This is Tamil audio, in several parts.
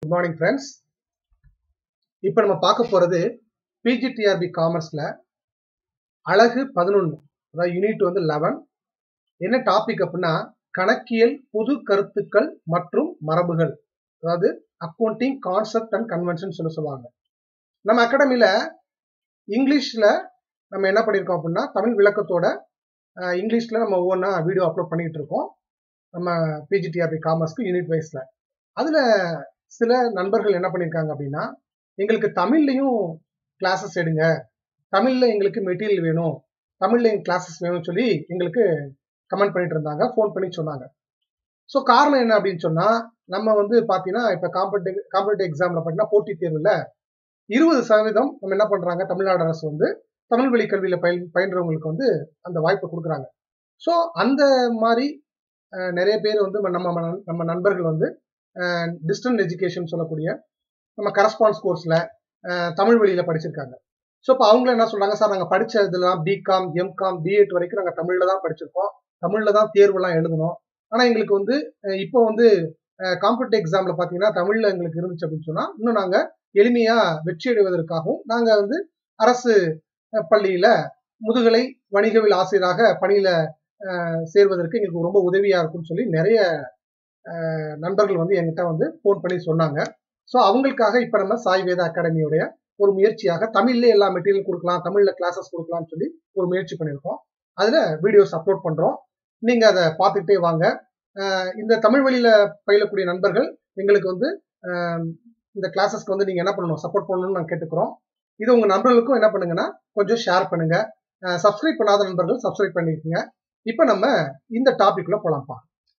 குட் மார்னிங் ஃப்ரெண்ட்ஸ் இப்போ நம்ம பார்க்க போகிறது பிஜிடிஆர்பி காமர்ஸில் அழகு பதினொன்று அதாவது யூனிட் வந்து லெவன் என்ன டாபிக் அப்படின்னா கணக்கியல் புது கருத்துக்கள் மற்றும் மரபுகள் அதாவது அக்கௌண்டிங் கான்செப்ட் அண்ட் கன்வென்ஷன் சொல்ல சொல்லுவாங்க நம்ம அகாடமியில் இங்கிலீஷில் நம்ம என்ன பண்ணியிருக்கோம் அப்படின்னா தமிழ் விளக்கத்தோட இங்கிலீஷில் நம்ம ஒவ்வொன்றா வீடியோ அப்லோட் பண்ணிக்கிட்டு இருக்கோம் நம்ம பிஜிடிஆர்பி காமர்ஸ்க்கு யூனிட் வைஸில் அதில் சில நண்பர்கள் என்ன பண்ணியிருக்காங்க அப்படின்னா எங்களுக்கு தமிழ்லையும் கிளாஸஸ் எடுங்க தமிழில் எங்களுக்கு மெட்டீரியல் வேணும் தமிழில் எங்கள் கிளாஸஸ் வேணும்னு சொல்லி எங்களுக்கு கமெண்ட் பண்ணிட்டு இருந்தாங்க ஃபோன் பண்ணி சொன்னாங்க ஸோ காரணம் என்ன அப்படின்னு சொன்னால் நம்ம வந்து பார்த்தீங்கன்னா இப்போ காம்படிட்டிவ் காம்படிட்டிவ் எக்ஸாமில் பார்த்தீங்கன்னா போட்டித் தேர்வில் இருபது சதவீதம் நம்ம என்ன பண்ணுறாங்க தமிழ்நாடு அரசு வந்து தமிழ் வழி கல்வியில் பயில் பயின்றவங்களுக்கு வந்து அந்த வாய்ப்பை கொடுக்குறாங்க ஸோ அந்த மாதிரி நிறைய பேர் வந்து நம்ம நம்ம நண்பர்கள் வந்து டிஸ்டன்ட் எஜுகேஷன் சொல்லக்கூடிய நம்ம கரஸ்பான்ஸ் கோர்ஸில் தமிழ் வழியில் படிச்சிருக்காங்க ஸோ இப்போ அவங்கள என்ன சொல்கிறாங்க சார் நாங்கள் படித்த இதெல்லாம் பிகாம் எம்காம் பிஎட் வரைக்கும் நாங்கள் தமிழில் தான் படிச்சிருக்கோம் தமிழில் தான் தேர்வுலாம் எழுதணும் ஆனால் எங்களுக்கு வந்து இப்போ வந்து காம்படிட்டிவ் எக்ஸாமில் பார்த்தீங்கன்னா தமிழில் எங்களுக்கு இருந்துச்சு அப்படின்னு சொன்னால் இன்னும் நாங்கள் எளிமையாக வெற்றி அடைவதற்காகவும் நாங்கள் வந்து அரசு பள்ளியில் முதுகலை வணிகவில் ஆசிரியராக பணியில் சேர்வதற்கு எங்களுக்கு ரொம்ப உதவியாக இருக்கும்னு சொல்லி நிறைய நண்பர்கள் வந்து என்கிட்ட வந்து ஃபோன் பண்ணி சொன்னாங்க ஸோ அவங்களுக்காக இப்போ நம்ம சாய் வேதா அகாடமியோடைய ஒரு முயற்சியாக தமிழ்லேயே எல்லா மெட்டீரியல் கொடுக்கலாம் தமிழில் கிளாஸஸ் கொடுக்கலாம்னு சொல்லி ஒரு முயற்சி பண்ணியிருக்கோம் அதில் வீடியோஸ் அப்லோட் பண்ணுறோம் நீங்கள் அதை பார்த்துக்கிட்டே வாங்க இந்த தமிழ் வழியில் பயிலக்கூடிய நண்பர்கள் எங்களுக்கு வந்து இந்த கிளாஸஸ்க்கு வந்து நீங்கள் என்ன பண்ணணும் சப்போர்ட் பண்ணணும்னு நான் கேட்டுக்கிறோம் இது உங்கள் நண்பர்களுக்கும் என்ன பண்ணுங்கன்னா கொஞ்சம் ஷேர் பண்ணுங்க சப்ஸ்கிரைப் பண்ணாத நண்பர்கள் சப்ஸ்கிரைப் பண்ணிக்கோங்க இப்போ நம்ம இந்த டாபிக்ல போலாம்ப்பா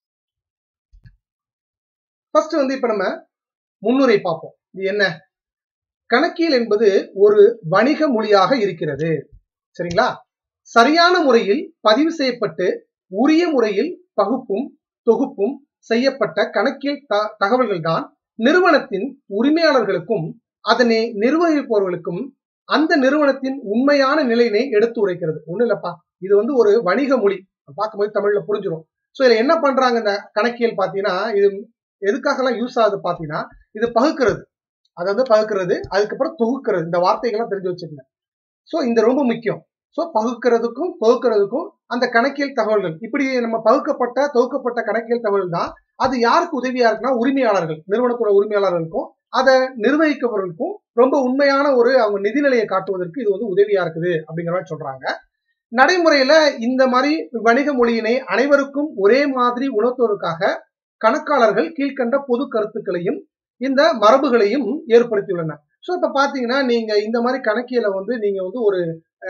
ஃபர்ஸ்ட் வந்து இப்போ நம்ம முன்னுரை பார்ப்போம் இது என்ன கணக்கியல் என்பது ஒரு வணிக மொழியாக இருக்கிறது சரிங்களா சரியான முறையில் பதிவு செய்யப்பட்டு உரிய முறையில் பகுப்பும் தொகுப்பும் செய்யப்பட்ட கணக்கியல் தகவல்கள் தான் நிறுவனத்தின் உரிமையாளர்களுக்கும் அதனை நிர்வகிப்பவர்களுக்கும் அந்த நிறுவனத்தின் உண்மையான நிலையினை எடுத்து உரைக்கிறது ஒண்ணு இல்லப்பா இது வந்து ஒரு வணிக மொழி பார்க்கும்போது தமிழ்ல புரிஞ்சிடும் ஸோ இதுல என்ன பண்றாங்க இந்த கணக்கியல் பார்த்தீங்கன்னா இது எதுக்காகலாம் யூஸ் ஆகுது பார்த்தீங்கன்னா இது பகுக்கிறது அதை வந்து பகுக்கிறது அதுக்கப்புறம் தொகுக்கிறது இந்த வார்த்தைகள்லாம் தெரிஞ்சு வச்சுக்கங்க ஸோ இந்த ரொம்ப முக்கியம் ஸோ பகுக்கிறதுக்கும் தொகுக்கிறதுக்கும் அந்த கணக்கியல் தகவல்கள் இப்படி நம்ம பகுக்கப்பட்ட தொகுக்கப்பட்ட கணக்கியல் தகவல் தான் அது யாருக்கு உதவியா இருக்குன்னா உரிமையாளர்கள் நிறுவனத்தோட உரிமையாளர்களுக்கும் அதை நிர்வகிக்கிறவர்களுக்கும் ரொம்ப உண்மையான ஒரு அவங்க நிதிநிலையை காட்டுவதற்கு இது வந்து உதவியா இருக்குது அப்படிங்கிற மாதிரி சொல்றாங்க நடைமுறையில இந்த மாதிரி வணிக மொழியினை அனைவருக்கும் ஒரே மாதிரி உணர்த்துவதற்காக கணக்காளர்கள் கீழ்கண்ட பொது கருத்துக்களையும் இந்த மரபுகளையும் ஏற்படுத்தியுள்ளன ஸோ இப்போ பார்த்தீங்கன்னா நீங்க இந்த மாதிரி கணக்கியலை வந்து நீங்க வந்து ஒரு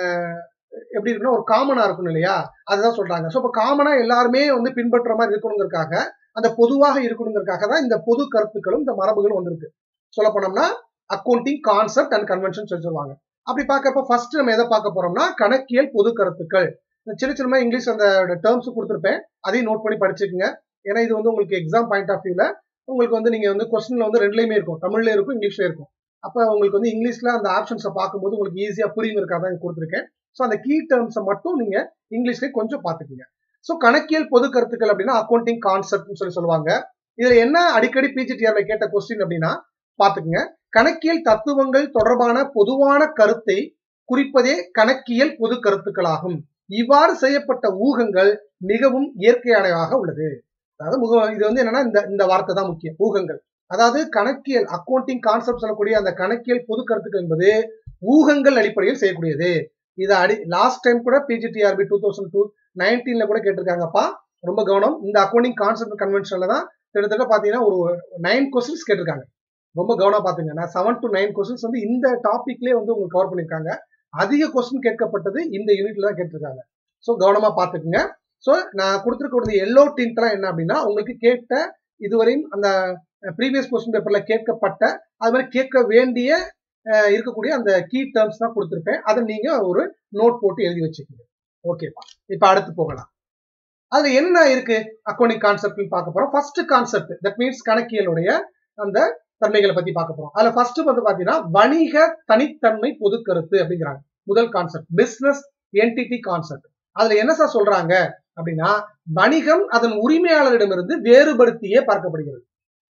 எப்படி இருக்குன்னா ஒரு காமனா இருக்கணும் இல்லையா அதுதான் சொல்றாங்க ஸோ இப்போ காமனா எல்லாருமே வந்து பின்பற்ற மாதிரி இருக்கணுங்கிறதுக்காக அந்த பொதுவாக இருக்கணுங்கிறதுக்காக தான் இந்த பொது கருத்துக்களும் இந்த மரபுகளும் வந்திருக்கு சொல்ல போனோம்னா அக்கௌண்டிங் கான்செப்ட் அண்ட் கன்வென்ஷன் சொல்லுவாங்க அப்படி பார்க்கப்ப ஃபர்ஸ்ட் நம்ம எதை பார்க்க போறோம்னா கணக்கியல் பொது கருத்துக்கள் சின்ன சின்னமா இங்கிலீஷ் அந்த டேர்ம்ஸ் கொடுத்துருப்பேன் அதையும் நோட் பண்ணி படிச்சுக்கோங்க ஏன்னா இது வந்து உங்களுக்கு எக்ஸாம் பாயிண்ட் ஆஃப் வியூல உங்களுக்கு வந்து நீங்க வந்து கொஸ்டின்ல வந்து ரெண்டுலயுமே இருக்கும் தமிழ்ல இருக்கும் இங்கிலீஷ்ல இருக்கும் அப்ப உங்களுக்கு வந்து இங்கிலீஷ்ல அந்த ஆப்ஷன்ஸை பார்க்கும்போது உங்களுக்கு ஈஸியா புரியுங்கிறக்காக தான் கொடுத்துருக்கேன் ஸோ அந்த கீ டேர்ம்ஸை மட்டும் நீங்க இங்கிலீஷ்ல கொஞ்சம் பார்த்துக்கோங்க ஸோ கணக்கியல் பொது கருத்துக்கள் அப்படின்னா அக்கௌண்டிங் கான்செப்ட்னு சொல்லி சொல்லுவாங்க இதுல என்ன அடிக்கடி பிஜிடிஆர்ல கேட்ட கொஸ்டின் அப்படின்னா பாத்துக்குங்க கணக்கியல் தத்துவங்கள் தொடர்பான பொதுவான கருத்தை குறிப்பதே கணக்கியல் பொது கருத்துக்களாகும் இவ்வாறு செய்யப்பட்ட ஊகங்கள் மிகவும் இயற்கையானதாக உள்ளது அதாவது முக இது வந்து என்னன்னா இந்த இந்த வார்த்தை தான் முக்கியம் ஊகங்கள் அதாவது கணக்கியல் அக்கௌண்டிங் கான்செப்ட் சொல்லக்கூடிய அந்த கணக்கியல் பொது கருத்துக்கள் என்பது ஊகங்கள் அடிப்படையில் செய்யக்கூடியது இது அடி லாஸ்ட் டைம் கூட பிஜிடிஆர்பி டூ தௌசண்ட் டூ நைன்டீன்ல கூட கேட்டிருக்காங்கப்பா ரொம்ப கவனம் இந்த அக்கௌண்டிங் கான்செப்ட் கன்வென்ஷன்ல தான் கிட்டத்தட்ட பாத்தீங்கன்னா ஒரு நைன் கொஸ்டின்ஸ் கேட்டிருக்காங்க ரொம்ப கவனம் பாத்துங்க நான் செவன் டு நைன் கொஸ்டின்ஸ் வந்து இந்த டாபிக்லேயே வந்து உங்களுக்கு கவர் பண்ணியிருக்காங்க அதிக கொஸ்டின் கேட்கப்பட்டது இந்த யூனிட்ல தான் கேட்டிருக்காங்க ஸோ கவனமா பாத்துக்குங்க ஸோ நான் கொடுத்துருக்கூடிய எல்லோ டின்ட்லாம் என்ன அப்படின்னா உங்களுக்கு கேட்ட இதுவரையும் அந்த ப்ரீவியஸ் கொஸ்டின் பேப்பர்ல கேட்கப்பட்ட அது மாதிரி கேட்க வேண்டிய இருக்கக்கூடிய அந்த கீ டேர்ம்ஸ் தான் கொடுத்துருப்பேன் அதை நீங்க ஒரு நோட் போட்டு எழுதி வச்சுக்கோங்க ஓகேப்பா இப்போ அடுத்து போகலாம் அதுல என்ன இருக்கு அக்கௌண்டிங் கான்செப்ட்னு பார்க்க போறோம் ஃபர்ஸ்ட் கான்செப்ட் தட் மீன்ஸ் கணக்கியலுடைய அந்த தன்மைகளை பத்தி பார்க்க போறோம் அதுல ஃபர்ஸ்ட் வந்து பாத்தீங்கன்னா வணிக தனித்தன்மை பொது கருத்து அப்படிங்கிறாங்க முதல் கான்செப்ட் பிசினஸ் என்டிட்டி கான்செப்ட் அதுல என்ன சார் சொல்றாங்க அப்படின்னா வணிகம் அதன் உரிமையாளரிடமிருந்து வேறுபடுத்தியே பார்க்கப்படுகிறது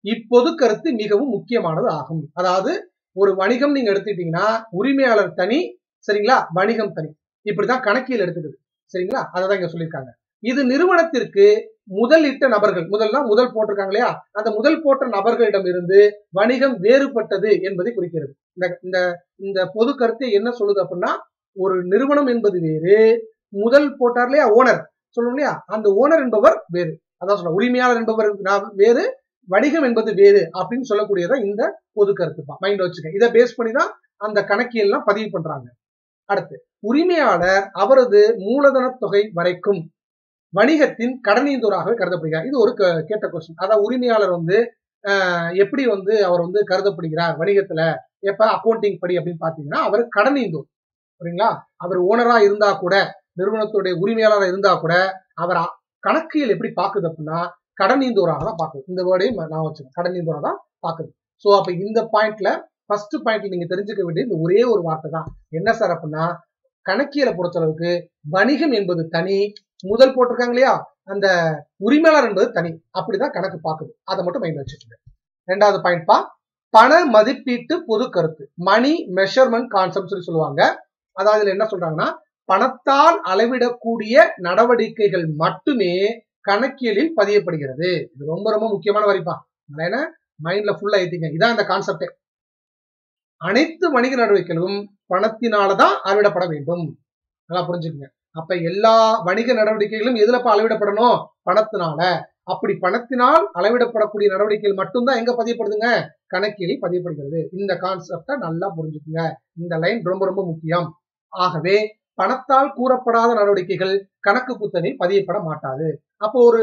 இப்பொது கருத்து மிகவும் முக்கியமானது ஆகும் அதாவது ஒரு வணிகம் நீங்க எடுத்துக்கிட்டீங்கன்னா உரிமையாளர் தனி சரிங்களா வணிகம் தனி இப்படிதான் கணக்கியல் எடுத்துக்குது சரிங்களா அதை இங்க சொல்லியிருக்காங்க இது நிறுவனத்திற்கு முதலிட்ட நபர்கள் முதல்னா முதல் போட்டிருக்காங்க இல்லையா அந்த முதல் போட்ட நபர்களிடம் இருந்து வணிகம் வேறுபட்டது என்பதை குறிக்கிறது இந்த இந்த இந்த பொது கருத்தை என்ன சொல்லுது அப்படின்னா ஒரு நிறுவனம் என்பது வேறு முதல் போட்டார் இல்லையா ஓனர் சொல்லணும் இல்லையா அந்த ஓனர் என்பவர் வேறு அதான் சொல்ல உரிமையாளர் என்பவர் வேறு வணிகம் என்பது வேறு அப்படின்னு சொல்லக்கூடியதான் இந்த பொது கருத்துப்பா மைண்ட் வச்சுக்க இதை பேஸ் பண்ணி தான் அந்த கணக்கியெல்லாம் பதிவு பண்றாங்க அடுத்து உரிமையாளர் அவரது மூலதன தொகை வரைக்கும் வணிகத்தின் கடனீந்தோராகவே கருதப்படுகிறார் இது ஒரு கேட்ட கொஸ்டின் அதாவது உரிமையாளர் வந்து எப்படி வந்து அவர் வந்து கருதப்படுகிறார் வணிகத்துல எப்ப அக்கௌண்டிங் படி அப்படின்னு பாத்தீங்கன்னா அவர் கடனீந்தோர் சரிங்களா அவர் ஓனரா இருந்தா கூட நிறுவனத்துடைய உரிமையாளராக இருந்தா கூட அவர் கணக்கியல் எப்படி பாக்குது அப்படின்னா கடனீந்தோராக தான் பாக்குது இந்த வேர்டையும் நான் வச்சுக்கேன் கடனீந்தோராக தான் பாக்குது ஸோ அப்ப இந்த பாயிண்ட்ல ஃபர்ஸ்ட் பாயிண்ட்ல நீங்க தெரிஞ்சுக்க வேண்டிய இந்த ஒரே ஒரு வார்த்தை தான் என்ன சார் அப்படின்னா கணக்கியலை பொறுத்தளவுக்கு வணிகம் என்பது தனி முதல் போட்டிருக்காங்க இல்லையா அந்த உரிமையாளர் என்பது தனி அப்படிதான் கணக்கு பாக்குது அதை மட்டும் மைண்ட் வச்சுக்கோங்க ரெண்டாவது பாயிண்ட் பா பண மதிப்பீட்டு பொது கருத்து மணி மெஷர்மெண்ட் கான்செப்ட் சொல்லி சொல்லுவாங்க அதாவது இதுல என்ன சொல்றாங்கன்னா பணத்தால் அளவிடக்கூடிய நடவடிக்கைகள் மட்டுமே கணக்கியலில் பதியப்படுகிறது இது ரொம்ப ரொம்ப முக்கியமான வரிப்பா ஏன்னா மைண்ட்ல ஃபுல்லா ஏத்திங்க இதான் இந்த கான்செப்டே அனைத்து வணிக நடவடிக்கைகளும் பணத்தினாலதான் அளவிடப்பட வேண்டும் நல்லா புரிஞ்சுக்கங்க அப்ப எல்லா வணிக நடவடிக்கைகளும் எதுலப்பா அளவிடப்படணும் பணத்தினால அப்படி பணத்தினால் அளவிடப்படக்கூடிய நடவடிக்கைகள் மட்டும்தான் எங்க பதியப்படுதுங்க கணக்கில் பதியப்படுகிறது இந்த கான்செப்டை நல்லா புரிஞ்சுக்குங்க இந்த லைன் ரொம்ப ரொம்ப முக்கியம் ஆகவே பணத்தால் கூறப்படாத நடவடிக்கைகள் கணக்கு புத்தகத்தில் பதியப்பட மாட்டாது அப்போ ஒரு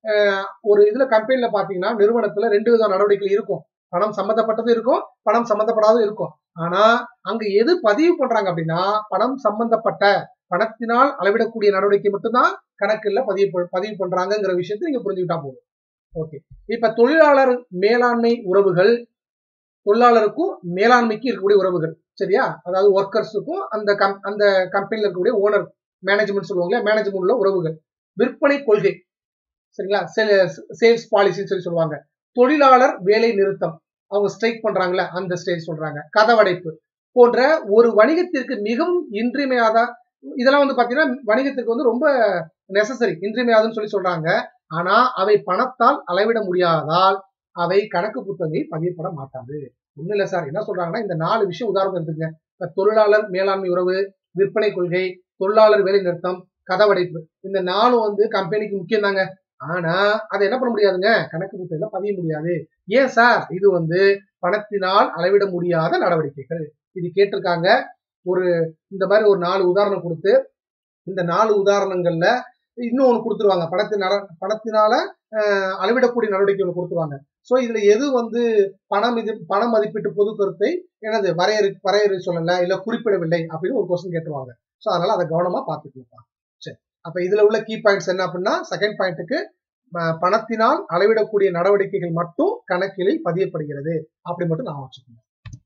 ஒரு இதுல கம்பெனில பாத்தீங்கன்னா நிறுவனத்துல ரெண்டு வித நடவடிக்கைகள் இருக்கும் பணம் சம்பந்தப்பட்டது இருக்கும் பணம் சம்பந்தப்படாதது இருக்கும் ஆனா அங்க எது பதிவு பண்றாங்க அப்படின்னா பணம் சம்பந்தப்பட்ட பணத்தினால் அளவிடக்கூடிய நடவடிக்கை மட்டும்தான் கணக்குல பதிவு பதிவு பண்றாங்கிற விஷயத்தை நீங்க புரிஞ்சுக்கிட்டா போதும் ஓகே இப்ப தொழிலாளர் மேலாண்மை உறவுகள் தொழிலாளருக்கும் மேலாண்மைக்கு இருக்கக்கூடிய உறவுகள் சரியா அதாவது ஒர்க்கர்ஸுக்கும் அந்த கம் அந்த கம்பெனில இருக்கக்கூடிய ஓனர் மேனேஜ்மெண்ட் சொல்லுவாங்க மேனேஜ்மெண்ட் உள்ள உறவுகள் விற்பனை கொள்கை சரிங்களா சேல்ஸ் பாலிசின்னு சொல்லி சொல்லுவாங்க தொழிலாளர் வேலை நிறுத்தம் அவங்க ஸ்ட்ரைக் பண்றாங்களே அந்த ஸ்டேஜ் சொல்றாங்க கதவடைப்பு போன்ற ஒரு வணிகத்திற்கு மிகவும் இன்றியமையாத இதெல்லாம் வந்து பாத்தீங்கன்னா வணிகத்திற்கு வந்து ரொம்ப நெசசரி இன்றியமையாதுன்னு சொல்லி சொல்றாங்க ஆனா அவை பணத்தால் அளவிட முடியாததால் அவை கணக்கு புத்தகங்களில் பதியப்பட மாட்டாது ஒண்ணு இல்ல சார் என்ன சொல்றாங்கன்னா இந்த நாலு விஷயம் உதாரணம் எடுத்துங்க இப்ப தொழிலாளர் மேலாண்மை உறவு விற்பனை கொள்கை தொழிலாளர் வேலை நிறுத்தம் கதவடைப்பு இந்த நாளும் வந்து கம்பெனிக்கு முக்கியம் தாங்க ஆனா அதை என்ன பண்ண முடியாதுங்க கணக்கு புத்தகத்துல பதிய முடியாது ஏன் சார் இது வந்து பணத்தினால் அளவிட முடியாத நடவடிக்கைகள் இது கேட்டிருக்காங்க ஒரு இந்த மாதிரி ஒரு நாலு உதாரணம் கொடுத்து இந்த நாலு உதாரணங்கள்ல இன்னும் ஒன்று கொடுத்துருவாங்க பணத்தினால பணத்தினால அளவிடக்கூடிய நடவடிக்கை ஒன்று கொடுத்துருவாங்க ஸோ இதுல எது வந்து பணம் இது பண மதிப்பீட்டு பொது கருத்தை எனது வரையறு வரையறை சொல்லல இல்ல குறிப்பிடவில்லை அப்படின்னு ஒரு கொஸ்டின் கேட்டுருவாங்க ஸோ அதனால அதை கவனமா பார்த்துக்கலாம் சரி அப்ப இதுல உள்ள கீ பாயிண்ட்ஸ் என்ன அப்படின்னா செகண்ட் பாயிண்ட்டுக்கு பணத்தினால் அளவிடக்கூடிய நடவடிக்கைகள் மட்டும் கணக்கிலில் பதியப்படுகிறது அப்படி மட்டும் நான் வச்சுக்கணும்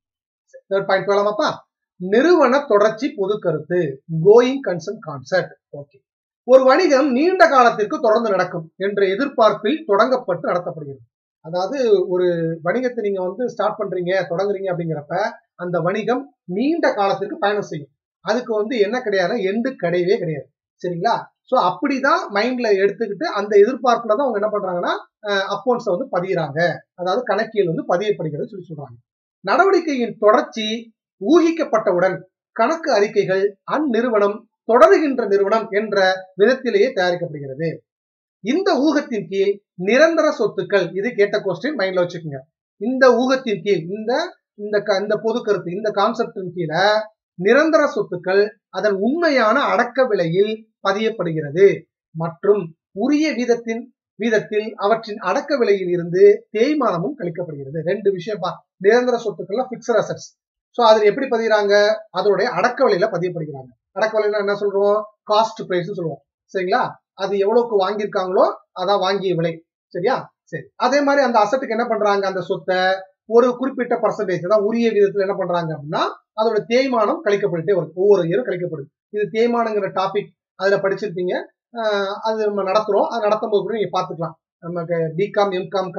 தேர்ட் பாயிண்ட் போலாமாப்பா நிறுவன தொடர்ச்சி பொது கருத்து கோயிங் கன்சர்ன் கான்செப்ட் ஓகே ஒரு வணிகம் நீண்ட காலத்திற்கு தொடர்ந்து நடக்கும் என்ற எதிர்பார்ப்பில் தொடங்கப்பட்டு நடத்தப்படுகிறது அதாவது ஒரு வணிகத்தை நீங்க வந்து ஸ்டார்ட் பண்றீங்க தொடங்குறீங்க அப்படிங்கிறப்ப அந்த வணிகம் நீண்ட காலத்திற்கு பயணம் செய்யும் அதுக்கு வந்து என்ன கிடையாது எண்டு கிடையவே கிடையாது சரிங்களா ஸோ அப்படிதான் மைண்ட்ல எடுத்துக்கிட்டு அந்த எதிர்பார்ப்புல தான் அவங்க என்ன பண்றாங்கன்னா அக்கௌண்ட்ஸை வந்து பதிகிறாங்க அதாவது கணக்கியல் வந்து பதியப்படுகிறது சொல்லி சொல்றாங்க நடவடிக்கையின் தொடர்ச்சி ஊகிக்கப்பட்டவுடன் கணக்கு அறிக்கைகள் அந்நிறுவனம் தொடருகின்ற நிறுவனம் என்ற விதத்திலேயே தயாரிக்கப்படுகிறது இந்த ஊகத்தின் கீழ் நிரந்தர சொத்துக்கள் இது கேட்ட கொஸ்டின் மைண்ட்ல வச்சுக்கோங்க இந்த ஊகத்தின் கீழ் இந்த இந்த இந்த பொது கருத்து இந்த கான்செப்டின் கீழே நிரந்தர சொத்துக்கள் அதன் உண்மையான அடக்க விலையில் பதியப்படுகிறது மற்றும் உரிய வீதத்தின் வீதத்தில் அவற்றின் அடக்க விலையில் இருந்து தேய்மானமும் கழிக்கப்படுகிறது ரெண்டு விஷயம் பா நிரந்தர சொத்துக்கள்ல பிக்சர் அசட்ஸ் ஸோ அதில் எப்படி பதிகிறாங்க அதோடைய அடக்க விலையில பதியப்படுகிறாங்க அடக்க விலைன்னா என்ன சொல்றோம் காஸ்ட் பிரைஸ் சொல்லுவோம் சரிங்களா அது எவ்வளவுக்கு வாங்கியிருக்காங்களோ அதான் வாங்கிய விலை சரியா சரி அதே மாதிரி அந்த அசட்டுக்கு என்ன பண்றாங்க அந்த சொத்தை ஒரு குறிப்பிட்ட பர்சன்டேஜ் தான் உரிய விதத்துல என்ன பண்றாங்க அப்படின்னா அதோட தேய்மானம் கழிக்கப்பட்டுட்டே வரும் ஒவ்வொரு இயரும் கழிக்கப்படுது இது தேய்மானங்கிற டாபிக் அதுல படிச்சிருப்பீங்க அது நம்ம நடத்துறோம் அது நடத்தும் போது கூட நீங்க பாத்துக்கலாம் நமக்கு பிகாம் எம்காம்காக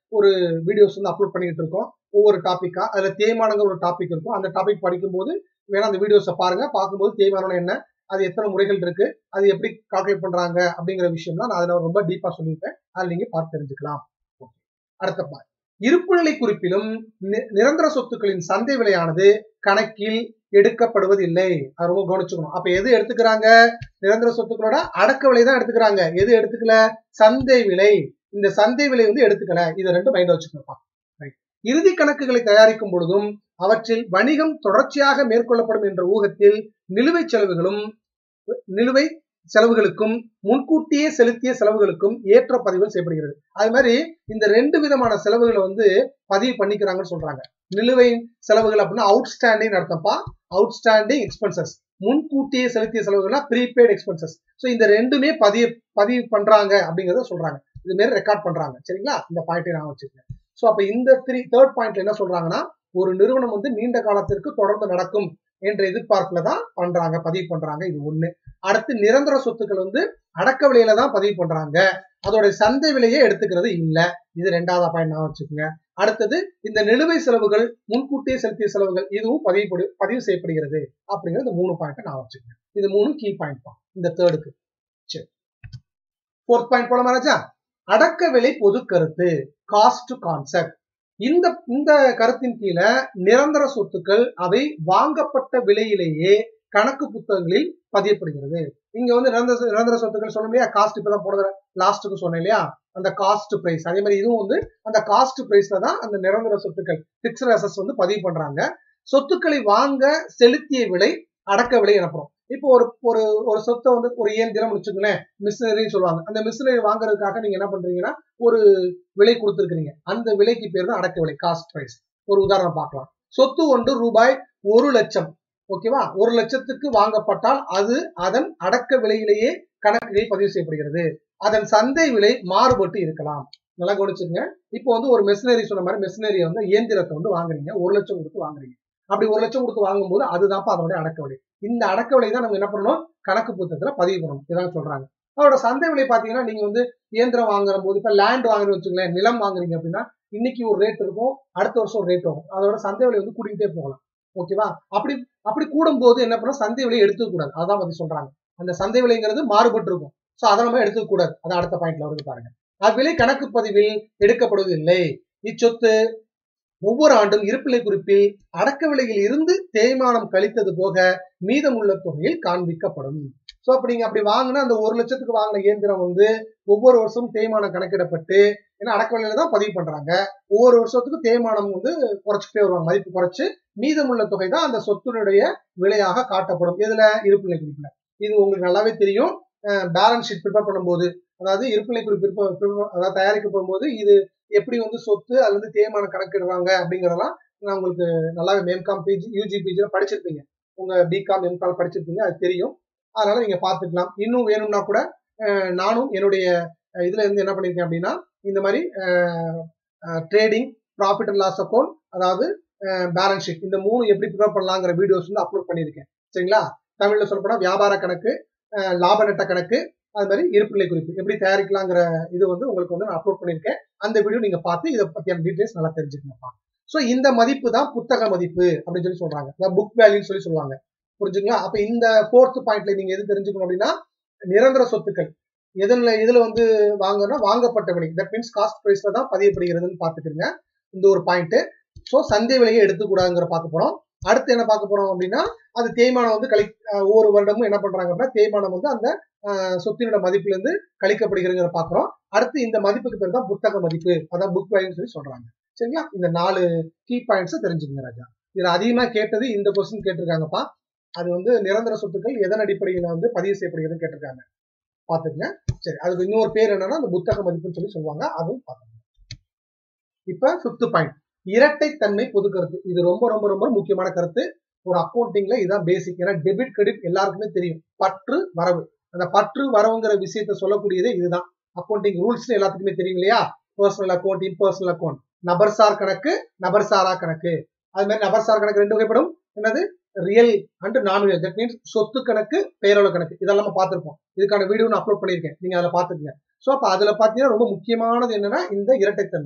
ஒரு வீடியோஸ் வந்து அப்லோட் பண்ணிட்டு இருக்கோம் ஒவ்வொரு டாபிக்கா அதுல தேய்மானங்கள் ஒரு டாபிக் இருக்கும் அந்த டாபிக் படிக்கும்போது வேணா அந்த வீடியோஸை பாருங்க பார்க்கும்போது தேய்மானம் என்ன அது எத்தனை முறைகள் இருக்கு அது எப்படி கால்குலேட் பண்றாங்க அப்படிங்கிற விஷயம்லாம் நான் அதுல ரொம்ப டீப்பா சொல்லியிருப்பேன் அதில் நீங்க பார்த்து தெரிஞ்சுக்கலாம் அடுத்த பார் இருப்புநிலை குறிப்பிலும் நிரந்தர சொத்துக்களின் சந்தை விலையானது கணக்கில் எடுக்கப்படுவதில்லை அது ரொம்ப கவனிச்சுக்கணும் அப்ப எது எடுத்துக்கிறாங்க நிரந்தர சொத்துக்களோட அடக்க விலை தான் எடுத்துக்கிறாங்க எது எடுத்துக்கல சந்தை விலை இந்த சந்தை விலை வந்து எடுத்துக்கல இதை ரெண்டும் மைண்ட் வச்சுக்கணும் இறுதி கணக்குகளை தயாரிக்கும் பொழுதும் அவற்றில் வணிகம் தொடர்ச்சியாக மேற்கொள்ளப்படும் என்ற ஊகத்தில் நிலுவை செலவுகளும் நிலுவை செலவுகளுக்கும் முன்கூட்டியே செலுத்திய செலவுகளுக்கும் ஏற்ற பதிவு செய்யப்படுகிறது அது மாதிரி இந்த ரெண்டு விதமான செலவுகளை வந்து பதிவு பண்ணிக்கிறாங்கன்னு சொல்றாங்க நிலுவை செலவுகள் அப்படின்னா அவுட்ஸ்டாண்டிங் அர்த்தம்ப்பா அவுட்ஸ்டாண்டிங் எக்ஸ்பென்சஸ் முன்கூட்டியே செலுத்திய செலவுகள்னா ப்ரீபெய்ட் எக்ஸ்பென்சஸ் ஸோ இந்த ரெண்டுமே பதிவு பதிவு பண்றாங்க அப்படிங்கறத சொல்றாங்க இது மாதிரி ரெக்கார்ட் பண்றாங்க சரிங்களா இந்த பாயிண்டை நான் வச்சுக்கேன் ஸோ அப்ப இந்த த்ரீ தேர்ட் பாயிண்ட்ல என்ன சொல்றாங்கன்னா ஒரு நிறுவனம் வந்து நீண்ட காலத்திற்கு தொடர்ந்து நடக்கும் என்ற எதிர்பார்ப்புல தான் பண்றாங்க பதிவு பண்றாங்க இது ஒண்ணு அடுத்து நிரந்தர சொத்துக்கள் வந்து அடக்க விலையில தான் பதிவு பண்றாங்க அதோட சந்தை விலையே எடுத்துக்கிறது இல்ல இது ரெண்டாவது பாயிண்ட் நான் வச்சுக்கோங்க அடுத்தது இந்த நிலுவை செலவுகள் முன்கூட்டியே செலுத்திய செலவுகள் இதுவும் பதிவு பதிவு செய்யப்படுகிறது அப்படிங்கிறது மூணு பாயிண்ட் நான் வச்சுக்கேன் இது மூணு கீ பாயிண்ட் தான் இந்த தேர்டுக்கு சரி ஃபோர்த் பாயிண்ட் போல மராஜா அடக்க விலை பொது கருத்து காஸ்ட் கான்செப்ட் இந்த இந்த கருத்தின் கீழே நிரந்தர சொத்துக்கள் அவை வாங்கப்பட்ட விலையிலேயே கணக்கு புத்தகங்களில் பதியப்படுகிறது இங்க வந்து நிரந்தர நிரந்தர சொத்துக்கள் சொன்னோம் இல்லையா காஸ்ட் இப்பதான் போனது லாஸ்ட்டுக்கு சொன்னேன் இல்லையா அந்த காஸ்ட் பிரைஸ் அதே மாதிரி இதுவும் வந்து அந்த காஸ்ட் பிரைஸ்ல தான் அந்த நிரந்தர சொத்துக்கள் பிக்சர் அசஸ் வந்து பதிவு பண்றாங்க சொத்துக்களை வாங்க செலுத்திய விலை அடக்க விலை எனப்படும் இப்போ ஒரு ஒரு ஒரு சொத்தை வந்து ஒரு இயந்திரம் வச்சுக்கோங்களேன் மிஷினரின்னு சொல்லுவாங்க அந்த மிஷினரி வாங்குறதுக்காக நீங்க என்ன பண்றீங்கன்னா ஒரு விலை கொடுத்துருக்கீங்க அந்த விலைக்கு பேர் தான் அடக்க விலை காஸ்ட் பிரைஸ் ஒரு உதாரணம் பார்க்கலாம் சொத்து ஒன்று ரூபாய் ஒரு லட்சம் ஓகேவா ஒரு லட்சத்துக்கு வாங்கப்பட்டால் அது அதன் அடக்க விலையிலேயே கணக்குகளில் பதிவு செய்யப்படுகிறது அதன் சந்தை விலை மாறுபட்டு இருக்கலாம் நல்லா கவனிச்சுங்க இப்போ வந்து ஒரு மெஷினரி சொன்ன மாதிரி மெஷினரியை வந்து இயந்திரத்தை வந்து வாங்குறீங்க ஒரு லட்சம் கொடுத்து வாங்குறீங்க அப்படி ஒரு லட்சம் கொடுத்து வாங்கும்போது அதுதான்ப்பா அதனுடைய அடக்க விலை இந்த அடக்க விலை தான் நம்ம என்ன பண்ணணும் கணக்கு புத்தகத்துல பதிவு பண்ணணும் இதான் சொல்றாங்க அதோட சந்தை விலை பாத்தீங்கன்னா நீங்க வந்து இயந்திரம் வாங்குற போது இப்ப லேண்ட் வாங்குறீங்க வச்சுங்களேன் நிலம் வாங்குறீங்க அப்படின்னா இன்னைக்கு ஒரு ரேட் இருக்கும் அடுத்த வருஷம் ஒரு ரேட் ஆகும் அதோட சந்தை விலை வந்து கூட்டிகிட்டே போகலாம் ஓகேவா அப்படி அப்படி கூடும் போது என்ன பண்ண சந்தை விலையை எடுத்துக்க கூடாது அதான் பத்தி சொல்றாங்க அந்த சந்தை விலைங்கிறது மாறுபட்டு இருக்கும் சோ அதை நம்ம எடுத்துக்க கூடாது அது அடுத்த பாயிண்ட்ல வருது பாருங்க அவ்விலை கணக்கு பதிவில் எடுக்கப்படுவதில்லை இச்சொத்து ஒவ்வொரு ஆண்டும் இருப்பிலை குறிப்பில் அடக்க விலையில் இருந்து தேய்மானம் கழித்தது போக மீதமுள்ள தொகையில் காண்பிக்கப்படும் சோ அப்படி நீங்க அப்படி வாங்கினா அந்த ஒரு லட்சத்துக்கு வாங்கின இயந்திரம் வந்து ஒவ்வொரு வருஷமும் தேய்மானம் கணக்கிடப்பட்டு ஏன்னா அடக்க விலையில தான் பதிவு பண்றாங்க ஒவ்வொரு வருஷத்துக்கு தேய்மானம் வந்து குறைச்சிட்டே வருவாங்க மதிப்பு குறைச்சு மீதமுள்ள தொகை தான் அந்த சொத்தினுடைய விலையாக காட்டப்படும் இதுல இருப்பிலை குறிப்பில் இது உங்களுக்கு நல்லாவே தெரியும் பேலன்ஸ் ஷீட் ப்ரிப்பேர் பண்ணும்போது அதாவது இருப்பிலை குறிப்பு அதாவது தயாரிக்கப்படும் போது இது எப்படி வந்து சொத்து அது வந்து தேய்மானம் கணக்கிடுறாங்க அப்படிங்கறதெல்லாம் நான் உங்களுக்கு நல்லாவே எம்காம் பிஜி யூஜி பிஜில படிச்சிருப்பீங்க உங்க பிகாம் எம்காம் படிச்சிருப்பீங்க அது தெரியும் அதனால நீங்க பாத்துக்கலாம் இன்னும் வேணும்னா கூட நானும் என்னுடைய இதுல இருந்து என்ன பண்ணிருக்கேன் அப்படின்னா இந்த மாதிரி trading profit and loss account அதாவது பேலன்ஸ் ஷீட் இந்த மூணு எப்படி ப்ரிப்பேர் பண்ணலாங்கிற வீடியோஸ் வந்து அப்லோட் பண்ணியிருக்கேன் சரிங்களா தமிழ்ல சொல்லப்போனா வியாபார கணக்கு லாப நட்ட கணக்கு அது மாதிரி இருப்புநிலை குறிப்பு எப்படி தயாரிக்கலாங்கிற இது வந்து உங்களுக்கு வந்து நான் அப்லோட் பண்ணியிருக்கேன் அந்த வீடியோ நீங்க பார்த்து இதை பத்தியான டீடைல்ஸ் நல்லா தெரிஞ்சுக்கணும்ப்பா ஸோ இந்த மதிப்பு தான் புத்தக மதிப்பு அப்படின்னு சொல்லி சொல்றாங்க புக் வேல்யூன்னு சொல்லி சொல்லுவாங்க புரிஞ்சுங்களா அப்ப இந்த ஃபோர்த் பாயிண்ட்ல நீங்க எது தெரிஞ்சுக்கணும் அப்படின்னா நிரந்தர சொத்துக்கள் எதுல இதுல வந்து வாங்கணும்னா வாங்கப்பட்ட விலை தட் மீன்ஸ் காஸ்ட் பிரைஸ்ல தான் பதியப்படுகிறதுன்னு பாத்துக்கிறீங்க இந்த ஒரு பாயிண்ட் ஸோ சந்தை விலையை எடுத்துக்கூடாதுங்கிற பார்க்க போறோம் அடுத்து என்ன பார்க்க போறோம் அப்படின்னா அது தேய்மானம் வந்து கழி ஒவ்வொரு வருடமும் என்ன பண்றாங்க அப்படின்னா தேய்மானம் வந்து அந்த சொத்தினோட மதிப்புல இருந்து கழிக்கப்படுகிறதுங்கிற பாக்குறோம் அடுத்து இந்த மதிப்புக்கு பேர் தான் புத்தக மதிப்பு அதான் புக் வேல்யூன்னு சொல்லி சொல்றாங்க சரிங்களா இந்த நாலு கீ பாயிண்ட்ஸ் தெரிஞ்சுக்கங்க ராஜா இதுல அதிகமா கேட்டது இந்த கொஸ்டின் கேட்டிருக்காங்கப்பா அது வந்து நிரந்தர சொத்துக்கள் எதன் அடிப்படையில வந்து பதிவு செய்யப்படுகிறதுன்னு கேட்டிருக்காங்க பாத்துக்கங்க சரி அதுக்கு இன்னொரு பேர் என்னன்னா அந்த புத்தக மதிப்புன்னு சொல்லி சொல்லுவாங்க அதுவும் பாத்துக்கங்க இப்ப பிப்த் பாயிண்ட் இரட்டை தன்மை பொது கருத்து இது ரொம்ப ரொம்ப ரொம்ப முக்கியமான கருத்து ஒரு அக்கௌண்டிங்ல இதுதான் பேசிக் ஏன்னா டெபிட் கிரெடிட் எல்லாருக்குமே தெரியும் பற்று வரவு அந்த பற்று வரவுங்கிற விஷயத்த சொல்லக்கூடியதே இதுதான் அக்கௌண்டிங் ரூல்ஸ் எல்லாத்துக்குமே தெரியும் இல்லையா பர்சனல் அக்கௌண்ட் இம்பர்சனல் அக்கௌண்ட் நபர்சார் கணக்கு நபர்சாரா கணக்கு அது மாதிரி நபர்சார் கணக்கு ரெண்டு வகைப்படும் என்னது real and non real that means சொத்து கணக்கு பெயரோல கணக்கு இதெல்லாம் நம்ம பார்த்திருப்போம் இதுக்கான வீடியோ நான் அப்லோட் பண்ணியிருக்கேன் நீங்க அதில் பார்த்துக்கங்க ஸோ அப்போ அதில் பார்த்தீங்கன்னா ரொம்ப முக்கியமானது என்னன்னா இந்த இரட்டைத்தன்மை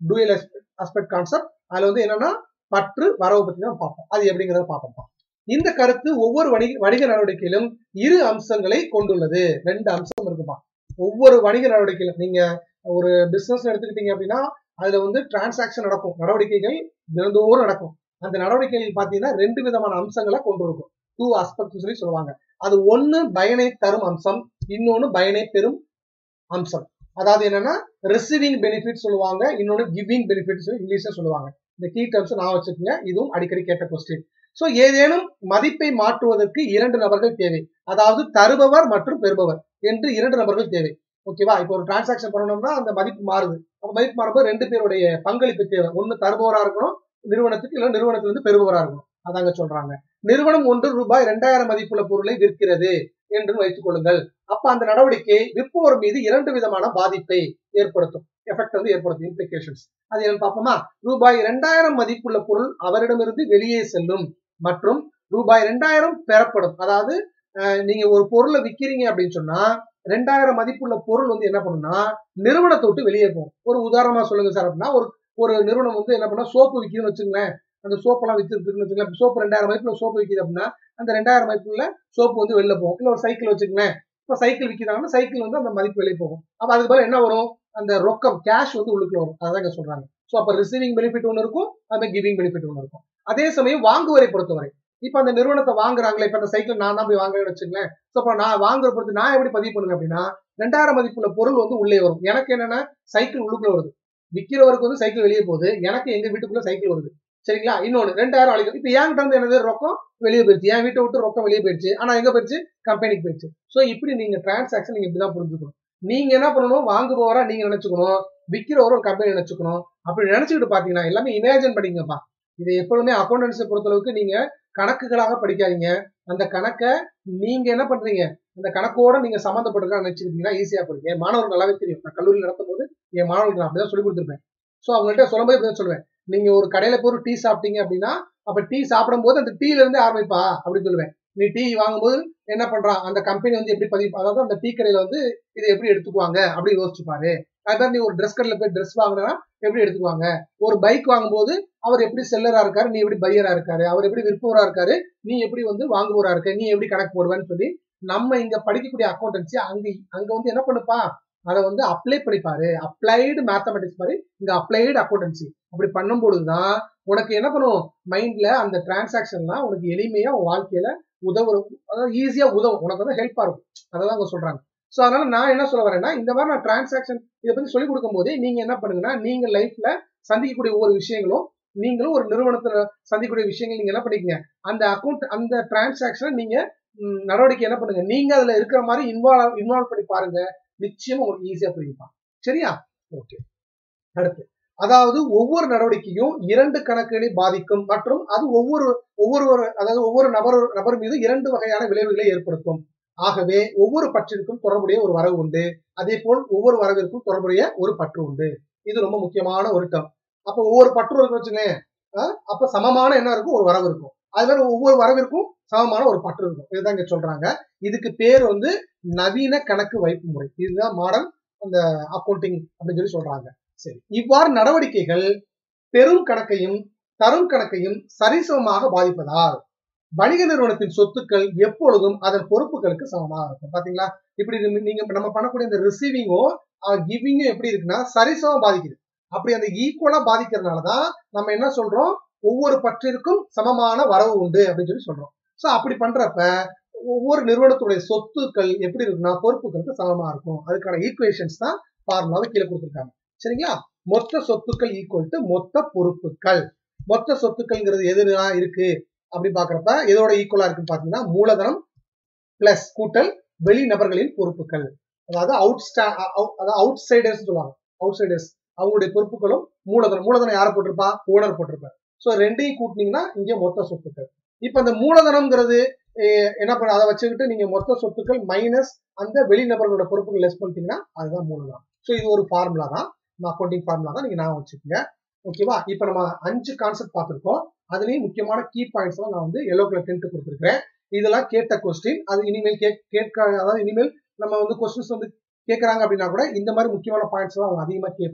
டூயல் அஸ்பெக்ட் கான்செப்ட் அதுல வந்து என்னன்னா பற்று வரவு பத்தி தான் பார்ப்போம் அது எப்படிங்கிறத பார்ப்போம் இந்த கருத்து ஒவ்வொரு வணிக வணிக நடவடிக்கையிலும் இரு அம்சங்களை கொண்டுள்ளது ரெண்டு அம்சம் இருக்குப்பா ஒவ்வொரு வணிக நடவடிக்கையிலும் நீங்க ஒரு பிசினஸ் எடுத்துக்கிட்டீங்க அப்படின்னா அதுல வந்து டிரான்சாக்ஷன் நடக்கும் நடவடிக்கைகள் தினந்தோறும் நடக்கும் அந்த நடவடிக்கைகள் பாத்தீங்கன்னா ரெண்டு விதமான அம்சங்களை கொண்டிருக்கும் டூ ஆஸ்பெக்ட் சொல்லி சொல்லுவாங்க அது ஒன்னு பயனை தரும் அம்சம் இன்னொன்னு பயனை பெறும் அம்சம் அதாவது என்னன்னா ரிசீவிங் பெனிஃபிட் சொல்லுவாங்க இன்னொன்னு கிவிங் பெனிஃபிட் சொல்லி இங்கிலீஷ்ல சொல்லுவாங்க இந்த கீ டேர்ம்ஸ் நான் வச்சுக்கோங்க இதுவும் அடிக்கடி கேட்ட கொஸ்டின் சோ ஏதேனும் மதிப்பை மாற்றுவதற்கு இரண்டு நபர்கள் தேவை அதாவது தருபவர் மற்றும் பெறுபவர் என்று இரண்டு நபர்கள் தேவை ஓகேவா இப்போ ஒரு டிரான்சாக்ஷன் பண்ணணும்னா அந்த மதிப்பு மாறுது அந்த மதிப்பு மாறும்போது ரெண்டு பேருடைய பங்களிப்பு தேவை ஒன்னு தருபவரா இருக்கணும் நிறுவனத்துக்கு இல்ல நிறுவனத்திலிருந்து பெறுபவரா இருக்கணும் அதாங்க சொல்றாங்க நிறுவனம் ஒன்று ரூபாய் இரண்டாயிரம் மதிப்புள்ள பொருளை விற்கிறது என்று வைத்துக் கொள்ளுங்கள் அப்ப அந்த நடவடிக்கை விற்போர் மீது இரண்டு விதமான பாதிப்பை ஏற்படுத்தும் எஃபெக்ட் வந்து ஏற்படுத்தும் இம்ப்ளிகேஷன்ஸ் அது என்ன பார்ப்போமா ரூபாய் இரண்டாயிரம் மதிப்புள்ள பொருள் அவரிடமிருந்து வெளியே செல்லும் மற்றும் ரூபாய் இரண்டாயிரம் பெறப்படும் அதாவது நீங்க ஒரு பொருளை விக்கிறீங்க அப்படின்னு சொன்னா ரெண்டாயிரம் மதிப்புள்ள பொருள் வந்து என்ன பண்ணும்னா நிறுவனத்தை விட்டு வெளியே போகும் ஒரு உதாரணமா சொல்லுங்க சார் அப்படின்னா ஒரு ஒரு நிறுவனம் வந்து என்ன பண்ணா சோப்பு விற்கிதுன்னு வச்சுங்களேன் அந்த சோப்பெல்லாம் வித்துருக்குன்னு வச்சுக்கலாம் சோப்பு ரெண்டாயிரம் மதிப்புல சோப்பு விற்கிது அப்படின்னா அந்த ரெண்டாயிரம் மதிப்புல சோப்பு வந்து வெளில போகும் இல்ல ஒரு சைக்கிள் வச்சுக்கங்களேன் இப்போ சைக்கிள் விற்கிறாங்கன்னா சைக்கிள் வந்து அந்த மதிப்பு வெளியே போகும் அப்ப அதுக்கு பதில் என்ன வரும் அந்த ரொக்கம் கேஷ் வந்து உள்ளுக்குள்ள வரும் அதான் இங்க சொல்றாங்க ஸோ அப்ப ரிசீவிங் பெனிஃபிட் ஒன்று இருக்கும் அது கிவிங் பெனிஃபிட் ஒன்று இருக்கும் அதே சமயம் வாங்குவரை பொறுத்தவரை இப்ப அந்த நிறுவனத்தை வாங்குறாங்களே இப்ப அந்த சைக்கிள் நான் தான் போய் வாங்குறேன்னு வச்சுங்களேன் ஸோ அப்ப நான் வாங்குற பொறுத்து நான் எப்படி பதிவு பண்ணுவேன் அப்படின்னா ரெண்டாயிரம் மதிப்புள்ள பொருள் வந்து உள்ளே வரும் எனக்கு என்னன்னா சைக்கிள் உள்ளுக்குள்ள வருது விற்கிறவருக்கு வந்து சைக்கிள் வெளியே போகுது எனக்கு எங்க வீட்டுக்குள்ள சைக்கிள் வருது சரிங்களா இன்னொன்னு ரெண்டாயிரம் அழிக்கும் இப்ப என்கிட்ட வந்து என்னது ரொக்கம் வெளியே போயிடுச்சு என் வீட்டை விட்டு ரொக்கம் வெளியே போயிடுச்சு ஆனா எங்க போயிடுச்சு கம்பெனிக்கு போயிடுச்சு ஸோ இப்படி நீங்க டிரான்சாக்ஷன் நீங்க இப்படிதான் புரிஞ்சுக்கணும் நீங்க என்ன பண்ணணும் வாங்குபவரா நீங்க நினைச்சுக்கணும் விற்கிறவரும் ஒரு கம்பெனி நினைச்சுக்கணும் அப்படி நினைச்சுக்கிட்டு பாத்தீங்கன்னா எல்லாமே இமேஜின் பண்ணிங்கப்பா இது எப்பொழுதுமே அக்கௌண்டன்ஸை பொறுத்தளவுக்கு நீங்க கணக்குகளாக படிக்காதீங்க அந்த கணக்கை நீங்க என்ன பண்றீங்க அந்த கணக்கோட நீங்க சம்மந்தப்பட்டிருக்கா நினைச்சுக்கிட்டீங்கன்னா ஈஸியா போடுங்க என் மாணவர்கள் நல்லாவே தெரியும் நான் கல்லூரியில் நடத்தும் போது என் மாணவர்களுக்கு நான் அப்படிதான் சொல்லி கொடுத்துருப்பேன் ஸோ அவங்கள்ட்ட சொல்லும்போது இப்படிதான் சொல்லுவேன் நீங்க ஒரு கடையில போய் ஒரு டீ சாப்பிட்டீங்க அப்படின்னா அப்ப டீ சாப்பிடும் போது அந்த டீல இருந்து ஆரம்பிப்பா அப்படின்னு சொல்லுவேன் நீ டீ வாங்கும்போது என்ன பண்றான் அந்த கம்பெனி வந்து எப்படி பதிவு அதாவது அந்த டீ கடையில வந்து இதை எப்படி எடுத்துக்குவாங்க அப்படின்னு யோசிச்சுப்பாரு அதுதான் நீ ஒரு ட்ரெஸ் கடையில போய் ட்ரெஸ் வாங்கினா எப்படி எடுத்துக்குவாங்க ஒரு பைக் வாங்கும்போது அவர் எப்படி செல்லரா இருக்காரு நீ எப்படி பையரா இருக்காரு அவர் எப்படி விற்பவரா இருக்காரு நீ எப்படி வந்து வாங்குவோரா இருக்க நீ எப்படி கணக்கு போடுவேன்னு சொல்லி நம்ம இங்க படிக்கக்கூடிய அக்கௌண்டன்சி அங்க அங்க வந்து என்ன பண்ணுப்பா அதை வந்து அப்ளை பண்ணிப்பாரு அப்ளைடு மேத்தமெட்டிக்ஸ் மாதிரி இங்க அப்ளைடு அக்கௌண்டன்சி அப்படி பண்ணும்பொழுதுதான் உனக்கு என்ன பண்ணும் மைண்ட்ல அந்த டிரான்சாக்ஷன்லாம் உனக்கு எளிமையா உன் வாழ்க்கையில உதவும் அதாவது ஈஸியா உதவும் உனக்கு வந்து ஹெல்ப்பா இருக்கும் அதான் அவங்க சொல்றாங்க ஸோ அதனால நான் என்ன சொல்ல வரேன்னா இந்த மாதிரி நான் டிரான்சாக்ஷன் இதை பத்தி சொல்லிக் கொடுக்கும் போதே நீங்க என்ன பண்ணுங்கன்னா நீங்க லைஃப்ல சந்திக்கக்கூடிய ஒவ்வொரு விஷயங்களும் நீங்களும் ஒரு நிறுவனத்துல சந்திக்கக்கூடிய விஷயங்கள் நீங்க என்ன பண்ணிக்கங்க அந்த அக்கௌண்ட் அந்த டிரான்சாக்ஷனை நீங்க நடவடிக்கை என்ன பண்ணுங்க நீங்க அதுல இருக்கிற மாதிரி இன்வால்வ் இன்வால்வ் பண்ணி பாருங்க நிச்சயமா உங்களுக்கு ஈஸியா புரியுப்பான் சரியா ஓகே அடுத்து அதாவது ஒவ்வொரு நடவடிக்கையும் இரண்டு கணக்குகளை பாதிக்கும் மற்றும் அது ஒவ்வொரு ஒவ்வொரு அதாவது ஒவ்வொரு நபர் நபர் மீது இரண்டு வகையான விளைவுகளை ஏற்படுத்தும் ஆகவே ஒவ்வொரு பற்றிற்கும் தொடர்புடைய ஒரு வரவு உண்டு அதே போல் ஒவ்வொரு வரவிற்கும் தொடர்புடைய ஒரு பற்று உண்டு இது ரொம்ப முக்கியமான ஒரு டம் அப்ப ஒவ்வொரு பற்று இருக்கு வச்சுங்களேன் அப்ப சமமான என்ன இருக்கும் ஒரு வரவு இருக்கும் அது மாதிரி ஒவ்வொரு வரவிற்கும் சமமான ஒரு பற்று இருக்கும் இதுதான் இங்க சொல்றாங்க இதுக்கு பேர் வந்து நவீன கணக்கு வைப்பு முறை இதுதான் மாடல் அந்த அக்கௌண்டிங் அப்படின்னு சொல்லி சொல்றாங்க சரி இவ்வாறு நடவடிக்கைகள் பெரும் கணக்கையும் தரும் கணக்கையும் சரிசமமாக பாதிப்பதால் வணிக நிறுவனத்தின் சொத்துக்கள் எப்பொழுதும் அதன் பொறுப்புகளுக்கு சமமாக இருக்கும் பாத்தீங்களா இப்படி நீங்க நம்ம பண்ணக்கூடிய இந்த ரிசீவிங்கும் கிவிங்கும் எப்படி இருக்குன்னா சரிசமம் பாதிக்குது அப்படி அந்த ஈக்குவலா பாதிக்கிறதுனாலதான் நம்ம என்ன சொல்றோம் ஒவ்வொரு பற்றிற்கும் சமமான வரவு உண்டு அப்படின்னு சொல்லி சொல்றோம் சோ அப்படி பண்றப்ப ஒவ்வொரு நிறுவனத்துடைய சொத்துக்கள் எப்படி இருக்குன்னா பொறுப்புகளுக்கு சமமா இருக்கும் அதுக்கான ஈக்குவேஷன்ஸ் தான் ஃபார்முலாவை கீழே கொடுத்துருக்காங்க சரிங்களா மொத்த சொத்துக்கள் ஈக்குவல் டு மொத்த பொறுப்புகள் மொத்த சொத்துக்கள்ங்கிறது எதுலாம் இருக்கு அப்படி பாக்குறப்ப எதோட ஈக்குவலா இருக்குன்னு பாத்தீங்கன்னா மூலதனம் பிளஸ் கூட்டல் வெளி நபர்களின் பொறுப்புகள் அதாவது அவுட் அதாவது அவுட் சைடர்ஸ் சொல்லுவாங்க அவுட் சைடர்ஸ் அவங்களுடைய பொறுப்புகளும் மூலதனம் மூலதனம் யாரை போட்டிருப்பா ஓனர் போட்டிருப்பார் ஸோ ரெண்டையும் கூட்டினீங்கன்னா இங்கே மொத்த சொத்துக்கள் இப்ப இந்த மூலதனம்ங்கிறது என்ன பண்ண அதை வச்சுக்கிட்டு நீங்க மொத்த சொத்துக்கள் மைனஸ் அந்த வெளிநபர்களோட பொறுப்புகள் லெஸ் பண்ணிட்டீங்கன்னா அதுதான் மூலதனம் ஸோ இது ஒரு ஃபார்முலா தான் அக்கௌண்டிங் ஃபார்முலா தான் நீங்க நான் வச்சுக்கோங்க ஓகேவா இப்ப நம்ம அஞ்சு கான்செப்ட் பார்த்திருக்கோம் அதுலயும் முக்கியமான கீ பாயிண்ட்ஸ் எல்லாம் நான் வந்து எல்லோ கலர் டென்ட் கொடுத்துருக்கேன் இதெல்லாம் கேட்ட கொஸ்டின் அது இனிமேல் கேட்க அதாவது இனிமேல் நம்ம வந்து கொஸ்டின்ஸ் வந்து கேட்கறாங்க அப்படின்னா கூட இந்த மாதிரி முக்கியமான பாயிண்ட்ஸ் எல்லாம் அவங்க அதிகமா கேட்பாங்க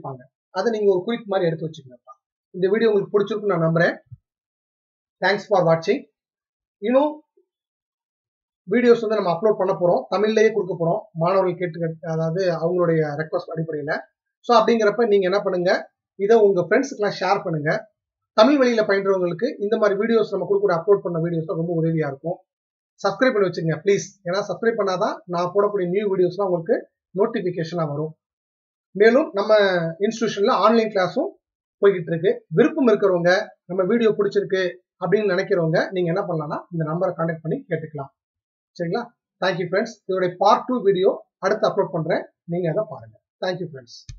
அதை நீங்க ஒரு குறிப்பு மாதிரி எடுத்து வச்சுக்கணும்ப்பா இந்த வீடியோ உங்களுக்கு பிடிச்சிருக்குன்னு நான் நம்புறேன் தேங்க்ஸ் ஃபார் வாட்சிங் இன்னும் வீடியோஸ் வந்து நம்ம அப்லோட் பண்ண போறோம் தமிழ்லயே கொடுக்க போறோம் மாணவர்கள் கேட்டு அதாவது அவங்களுடைய ரெக்வஸ்ட் அடிப்படையில ஸோ அப்படிங்கிறப்ப நீங்க என்ன பண்ணுங்க இதை உங்க ஃப்ரெண்ட்ஸுக்கெல்லாம் ஷேர் பண்ணுங்க தமிழ் வழியில பயின்றவங்களுக்கு இந்த மாதிரி வீடியோஸ் நம்ம கொடுக்குற அப்லோட் பண்ண வீடியோஸ் ரொம்ப உதவியா இருக்கும் சப்ஸ்கிரைப் பண்ணி வச்சுங்க ப்ளீஸ் ஏன்னா சப்ஸ்கிரைப் பண்ணாதான் நான் போடக்கூடிய நியூ வீடியோஸ்லாம் உங்களுக்கு நோட்டிபிகேஷனாக வரும் மேலும் நம்ம இன்ஸ்டியூஷன்ல ஆன்லைன் கிளாஸும் போய்கிட்டு இருக்கு விருப்பம் இருக்கிறவங்க நம்ம வீடியோ பிடிச்சிருக்கு அப்படின்னு நினைக்கிறவங்க நீங்க என்ன பண்ணலாம்னா இந்த நம்பரை கான்டாக்ட் பண்ணி கேட்டுக்கலாம் சரிங்களா தேங்க்யூ ஃப்ரெண்ட்ஸ் இதோடைய பார்ட் டூ வீடியோ அடுத்து அப்லோட் பண்றேன் நீங்க அதை பாருங்க தேங்க்யூ ஃப்ரெண்ட்ஸ்